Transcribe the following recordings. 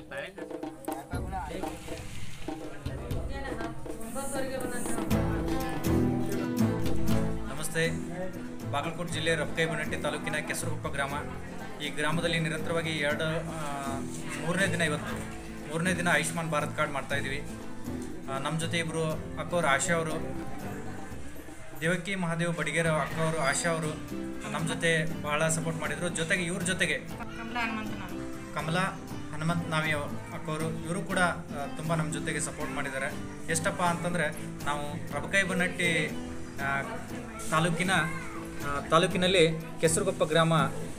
ನಮಸ್ತೆ ಬಾಗಲಕೋಟೆ ಜಿಲ್ಲೆ ರಬ್ಕೈ ಬನಟ್ಟಿ ತಾಲೂಕಿನ ಕೆಸರುಗುಪ್ಪ ಗ್ರಾಮ ಈ ಗ್ರಾಮದಲ್ಲಿ ನಿರಂತರವಾಗಿ ಎರಡು ಆ, ಮೂರನೇ ದಿನ ಇವತ್ತು ಮೂರನೇ ದಿನ ಆಯುಷ್ಮಾನ್ ಭಾರತ್ ಕಾರ್ಡ್ ಮಾಡ್ತಾ ಇದ್ದೀವಿ ನಮ್ಮ ಜೊತೆ ಇಬ್ಬರು ಅಕ್ಕವರು ಆಶಾ ಅವರು ದೇವಕಿ ಮಹಾದೇವ್ ಬಡಿಗೇರ ಅಕ್ಕವರು ಆಶಾ ಅವರು ನಮ್ಮ ಜೊತೆ ಬಹಳ ಸಪೋರ್ಟ್ ಮಾಡಿದರು ಜೊತೆಗೆ ಇವ್ರ ಜೊತೆಗೆ ಕಮಲ ಹನುಮಂತ ನಾನು ಕಮಲಾ ಹನುಮಂತ್ ನಾವಿ ಅಕ್ಕವರು ಇವರು ಕೂಡ ತುಂಬ ನಮ್ಮ ಜೊತೆಗೆ ಸಪೋರ್ಟ್ ಮಾಡಿದ್ದಾರೆ ಎಷ್ಟಪ್ಪ ಅಂತಂದರೆ ನಾವು ರಬಕೈ ಬನ್ನಟ್ಟಿ ಆ, ತಾಲೂಕಿನ ಆ, ತಾಲೂಕಿನಲ್ಲಿ ಕೆಸರುಗೊಪ್ಪ ಗ್ರಾಮ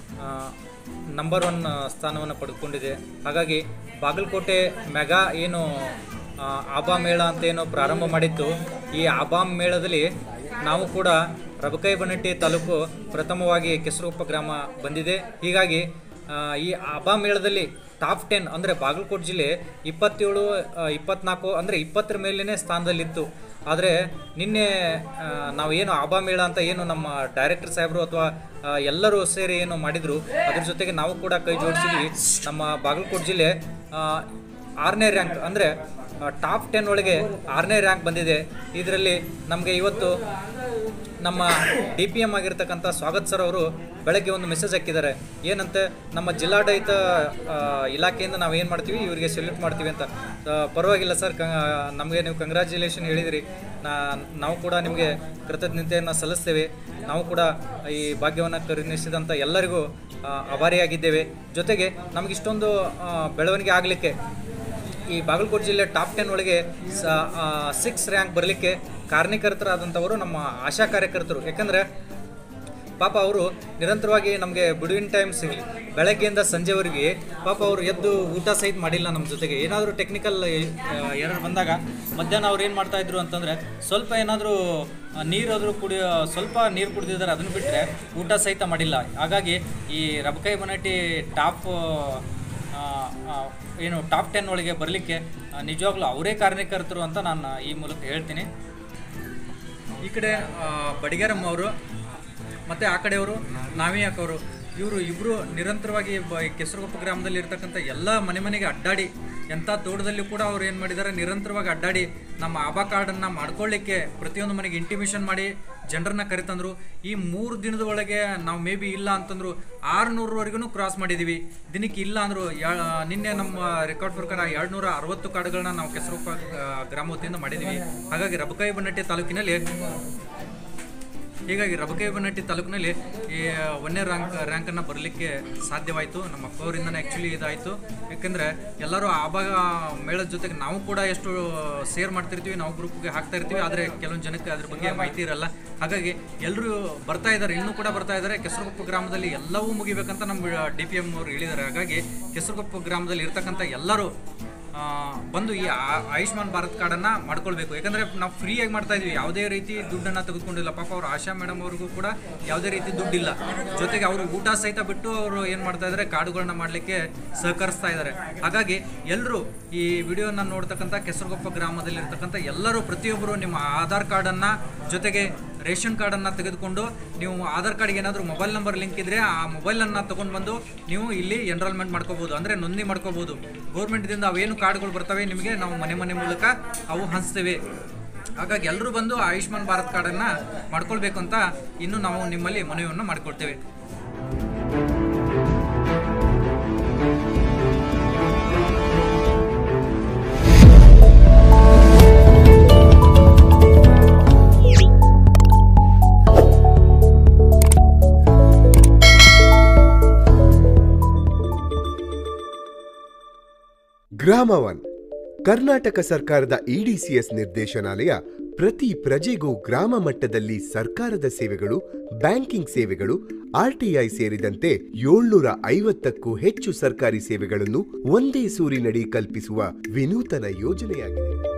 ನಂಬರ್ ಒನ್ ಸ್ಥಾನವನ್ನು ಪಡೆದುಕೊಂಡಿದೆ ಹಾಗಾಗಿ ಬಾಗಲಕೋಟೆ ಮೆಗಾ ಏನು ಆ, ಆಬಾ ಮೇಳ ಅಂತ ಏನು ಪ್ರಾರಂಭ ಮಾಡಿತ್ತು ಈ ಆಬಾ ಮೇಳದಲ್ಲಿ ನಾವು ಕೂಡ ರಬಕೈ ಬನ್ನಟ್ಟಿ ತಾಲೂಕು ಪ್ರಥಮವಾಗಿ ಕೆಸರುಗೊಪ್ಪ ಗ್ರಾಮ ಬಂದಿದೆ ಹೀಗಾಗಿ ಆ, ಈ ಆಬಾ ಮೇಳದಲ್ಲಿ ಟಾಪ್ ಟೆನ್ ಅಂದರೆ ಬಾಗಲಕೋಟೆ ಜಿಲ್ಲೆ ಇಪ್ಪತ್ತೇಳು ಆ, ಇಪ್ಪತ್ನಾಲ್ಕು ಅಂದರೆ ಇಪ್ಪತ್ತರ ಮೇಲಿನೇ ಸ್ಥಾನದಲ್ಲಿತ್ತು ಆದರೆ ನಿನ್ನೆ ಆ, ನಾವು ಏನು ಆಬಾ ಮೇಳ ಅಂತ ಏನು ನಮ್ಮ ಡೈರೆಕ್ಟರ್ ಸಾಹೇಬರು ಅಥವಾ ಆ, ಎಲ್ಲರೂ ಸೇರಿ ಏನು ಮಾಡಿದರು ಅದ್ರ ಜೊತೆಗೆ ನಾವು ಕೂಡ ಕೈ ಜೋಡಿಸಿದ್ವಿ ನಮ್ಮ ಬಾಗಲಕೋಟೆ ಜಿಲ್ಲೆ ಆ, ಆರನೇ ರ್ಯಾಂಕ್ ಅಂದರೆ ಟಾಪ್ ಟೆನ್ ಒಳಗೆ ಆರನೇ ರ್ಯಾಂಕ್ ಬಂದಿದೆ ಇದರಲ್ಲಿ ನಮಗೆ ಇವತ್ತು ನಮ್ಮ ಡಿ ಪಿ ಎಮ್ ಆಗಿರ್ತಕ್ಕಂಥ ಸ್ವಾಗತ್ ಸರ್ ಅವರು ಬೆಳಗ್ಗೆ ಒಂದು ಮೆಸೇಜ್ ಹಾಕಿದ್ದಾರೆ ಏನಂತೆ ನಮ್ಮ ಜಿಲ್ಲಾಡಳಿತ ಆ, ಇಲಾಖೆಯಿಂದ ನಾವು ಏನು ಮಾಡ್ತೀವಿ ಇವರಿಗೆ ಸೆಲ್ಯೂಟ್ ಮಾಡ್ತೀವಿ ಅಂತ ಆ, ಪರವಾಗಿಲ್ಲ ಸರ್ ಕ ನಮಗೆ ನೀವು ಕಂಗ್ರ್ಯಾಚುಲೇಷನ್ ಹೇಳಿದಿರಿ ನಾ ನಾವು ಕೂಡ ನಿಮಗೆ ಕೃತಜ್ಞತೆಯನ್ನು ಸಲ್ಲಿಸ್ತೇವೆ ನಾವು ಕೂಡ ಈ ಭಾಗ್ಯವನ್ನು ಕರುಣಿಸಿದಂಥ ಎಲ್ಲರಿಗೂ ಆ, ಆಭಾರಿಯಾಗಿದ್ದೇವೆ ಜೊತೆಗೆ ನಮಗಿಷ್ಟೊಂದು ಆ, ಬೆಳವಣಿಗೆ ಆಗಲಿಕ್ಕೆ ಈ ಬಾಗಲಕೋಟೆ ಜಿಲ್ಲೆ ಟಾಪ್ ಟೆನ್ ಒಳಗೆ ಸಿಕ್ಸ್ ರ್ಯಾಂಕ್ ಬರಲಿಕ್ಕೆ ಕಾರಣೀಕರ್ತರಾದಂಥವರು ನಮ್ಮ ಆಶಾ ಕಾರ್ಯಕರ್ತರು ಯಾಕಂದರೆ ಪಾಪ ಅವರು ನಿರಂತರವಾಗಿ ನಮಗೆ ಬಿಡುವಿನ ಟೈಮ್ ಸಿಗಲಿ ಬೆಳಗ್ಗೆಯಿಂದ ಸಂಜೆವರೆಗೆ ಪಾಪ ಅವರು ಎದ್ದು ಊಟ ಸಹಿತ ಮಾಡಿಲ್ಲ ನಮ್ಮ ಜೊತೆಗೆ ಏನಾದರೂ ಟೆಕ್ನಿಕಲ್ ಎರರ್ ಬಂದಾಗ ಮಧ್ಯಾಹ್ನ ಅವ್ರು ಏನು ಮಾಡ್ತಾ ಇದ್ರು ಅಂತಂದರೆ ಸ್ವಲ್ಪ ಏನಾದರೂ ನೀರಾದರೂ ಕುಡಿಯೋ ಸ್ವಲ್ಪ ನೀರು ಕುಡಿದಿದ್ದಾರೆ ಅದನ್ನು ಬಿಟ್ಟರೆ ಊಟ ಸಹಿತ ಮಾಡಿಲ್ಲ ಹಾಗಾಗಿ ಈ ರಬಕೈ ಬನಟ್ಟಿ ಟಾಪ್ ಆ, ಆ, ಏನು ಟಾಪ್ ಟೆನ್ ಒಳಗೆ ಬರಲಿಕ್ಕೆ ನಿಜವಾಗ್ಲೂ ಅವರೇ ಕಾರಣೀಕರ್ತರು ಅಂತ ನಾನು ಈ ಮೂಲಕ ಹೇಳ್ತೀನಿ ಈ ಕಡೆ ಆ, ಬಡಿಗೇರಮ್ಮ ಅವರು ಮತ್ತು ಆ ಕಡೆಯವರು ನಾವೇ ಅವರು ಇವರು ಇಬ್ಬರು ನಿರಂತರವಾಗಿ ಬ ಕೆಸರುಗೊಪ್ಪ ಗ್ರಾಮದಲ್ಲಿ ಇರ್ತಕ್ಕಂಥ ಎಲ್ಲ ಮನೆ ಮನೆಗೆ ಅಡ್ಡಾಡಿ ಎಂಥ ತೋಟದಲ್ಲಿ ಕೂಡ ಅವ್ರು ಏನು ಮಾಡಿದ್ದಾರೆ ನಿರಂತರವಾಗಿ ಅಡ್ಡಾಡಿ ನಮ್ಮ ಆಭಾ ಕಾರ್ಡನ್ನು ಮಾಡ್ಕೊಳ್ಳಿಕ್ಕೆ ಪ್ರತಿಯೊಂದು ಮನೆಗೆ ಇಂಟಿಮೇಷನ್ ಮಾಡಿ ಜನರನ್ನ ಕರಿತಂದ್ರು ಈ ಮೂರು ದಿನದ ಒಳಗೆ ನಾವು ಮೇ ಬಿ ಇಲ್ಲ ಅಂತಂದ್ರು ಆರುನೂರವರೆಗೂ ಕ್ರಾಸ್ ಮಾಡಿದ್ದೀವಿ ದಿನಕ್ಕೆ ಇಲ್ಲ ಅಂದರು ನಿನ್ನೆ ನಮ್ಮ ರೆಕಾರ್ಡ್ ಪ್ರಕಾರ ಎರಡು ನೂರ ಅರವತ್ತು ಕಾರ್ಡ್ಗಳನ್ನ ನಾವು ಕೆಸರುಗೊಪ್ಪ ಆ, ಗ್ರಾಮ ವತಿಯಿಂದ ಮಾಡಿದ್ದೀವಿ ಹಾಗಾಗಿ ರಬಕಾಯಿ ಬನ್ನಟ್ಟಿ ತಾಲೂಕಿನಲ್ಲಿ ಹೀಗಾಗಿ ರಬಕೈ ಬನ್ನಟ್ಟಿ ತಾಲೂಕಿನಲ್ಲಿ ಈ ಒಂದನೇ ರ್ಯಾಂಕ್ ರ್ಯಾಂಕನ್ನು ಬರಲಿಕ್ಕೆ ಸಾಧ್ಯವಾಯಿತು ನಮ್ಮ ಅಕ್ಕವರಿಂದನೇ ಆ್ಯಕ್ಚುಲಿ ಇದಾಯಿತು ಯಾಕೆಂದರೆ ಎಲ್ಲರೂ ಆಭಾಗ ಮೇಳದ ಜೊತೆಗೆ ನಾವು ಕೂಡ ಎಷ್ಟು ಶೇರ್ ಮಾಡ್ತಿರ್ತೀವಿ ನಾವು ಗ್ರೂಪ್ಗೆ ಹಾಕ್ತಾ ಇರ್ತೀವಿ ಆದರೆ ಕೆಲವೊಂದು ಜನಕ್ಕೆ ಅದ್ರ ಬಗ್ಗೆ ಮಾಹಿತಿ ಇರಲ್ಲ ಹಾಗಾಗಿ ಎಲ್ಲರೂ ಬರ್ತಾ ಇದ್ದಾರೆ ಇನ್ನೂ ಕೂಡ ಬರ್ತಾ ಇದ್ದಾರೆ ಕೆಸರುಗೊಪ್ಪ ಗ್ರಾಮದಲ್ಲಿ ಎಲ್ಲವೂ ಮುಗಿಬೇಕಂತ ನಮ್ಮ ಡಿ ಪಿ ಎಮ್ ಅವರು ಹೇಳಿದ್ದಾರೆ ಹಾಗಾಗಿ ಕೆಸರುಗೊಪ್ಪ ಗ್ರಾಮದಲ್ಲಿ ಇರ್ತಕ್ಕಂಥ ಎಲ್ಲರೂ ಆ, ಬಂದು ಈ ಆ- ಆಯುಷ್ಮಾನ್ ಭಾರತ್ ಕಾರ್ಡನ್ನು ಮಾಡ್ಕೊಳ್ಬೇಕು ಯಾಕಂದರೆ ನಾವು ಫ್ರೀಯಾಗಿ ಮಾಡ್ತಾ ಇದ್ವಿ ಯಾವುದೇ ರೀತಿ ದುಡ್ಡನ್ನು ತೆಗೆದುಕೊಂಡಿಲ್ಲ ಪಾಪ ಅವರು ಆಶಾ ಮೇಡಮ್ ಅವ್ರಿಗೂ ಕೂಡ ಯಾವುದೇ ರೀತಿ ದುಡ್ಡಿಲ್ಲ ಜೊತೆಗೆ ಅವರು ಊಟ ಸಹಿತ ಬಿಟ್ಟು ಅವರು ಏನು ಮಾಡ್ತಾ ಇದ್ದಾರೆ ಕಾರ್ಡುಗಳನ್ನ ಮಾಡಲಿಕ್ಕೆ ಸಹಕರಿಸ್ತಾ ಇದ್ದಾರೆ ಹಾಗಾಗಿ ಎಲ್ಲರೂ ಈ ವಿಡಿಯೋನ ನೋಡ್ತಕ್ಕಂಥ ಕೆಸರುಗೊಪ್ಪ ಗ್ರಾಮದಲ್ಲಿರ್ತಕ್ಕಂಥ ಎಲ್ಲರೂ ಪ್ರತಿಯೊಬ್ಬರು ನಿಮ್ಮ ಆಧಾರ್ ಕಾರ್ಡನ್ನು ಜೊತೆಗೆ ರೇಷನ್ ಕಾರ್ಡನ್ನು ತೆಗೆದುಕೊಂಡು ನೀವು ಆಧಾರ್ ಕಾರ್ಡ್ಗೆ ಏನಾದರೂ ಮೊಬೈಲ್ ನಂಬರ್ ಲಿಂಕ್ ಇದ್ದರೆ ಆ ಮೊಬೈಲನ್ನು ತೊಗೊಂಡು ಬಂದು ನೀವು ಇಲ್ಲಿ ಎನ್ರೋಲ್ಮೆಂಟ್ ಮಾಡ್ಕೋಬೋದು ಅಂದರೆ ನೋಂದಣಿ ಮಾಡ್ಕೋಬೋದು ಗೌರ್ಮೆಂಟ್ದಿಂದ ಅವೇನು ಕಾರ್ಡ್ಗಳು ಬರ್ತವೆ ನಿಮಗೆ ನಾವು ಮನೆ ಮನೆ ಮೂಲಕ ಅವು ಹಂಚ್ತೇವೆ ಹಾಗಾಗಿ ಎಲ್ಲರೂ ಬಂದು ಆಯುಷ್ಮಾನ್ ಭಾರತ್ ಕಾರ್ಡನ್ನು ಮಾಡ್ಕೊಳ್ಬೇಕು ಅಂತ ಇನ್ನು ನಾವು ನಿಮ್ಮಲ್ಲಿ ಮನವಿಯನ್ನು ಮಾಡ್ಕೊಳ್ತೇವೆ ಗ್ರಾಮ ಒನ್ ಕರ್ನಾಟಕ ಸರ್ಕಾರದ ಇಡಿಸಿಎಸ್ ನಿರ್ದೇಶನಾಲಯ ಪ್ರತಿ ಪ್ರಜೆಗೂ ಗ್ರಾಮ ಮಟ್ಟದಲ್ಲಿ ಸರ್ಕಾರದ ಸೇವೆಗಳು ಬ್ಯಾಂಕಿಂಗ್ ಸೇವೆಗಳು ಆರ್ಟಿಐ ಸೇರಿದಂತೆ ಏಳ್ನೂರ ಐವತ್ತಕ್ಕೂ ಹೆಚ್ಚು ಸರ್ಕಾರಿ ಸೇವೆಗಳನ್ನು ಒಂದೇ ಸೂರಿನಡಿ ಕಲ್ಪಿಸುವ ವಿನೂತನ ಯೋಜನೆಯಾಗಿದೆ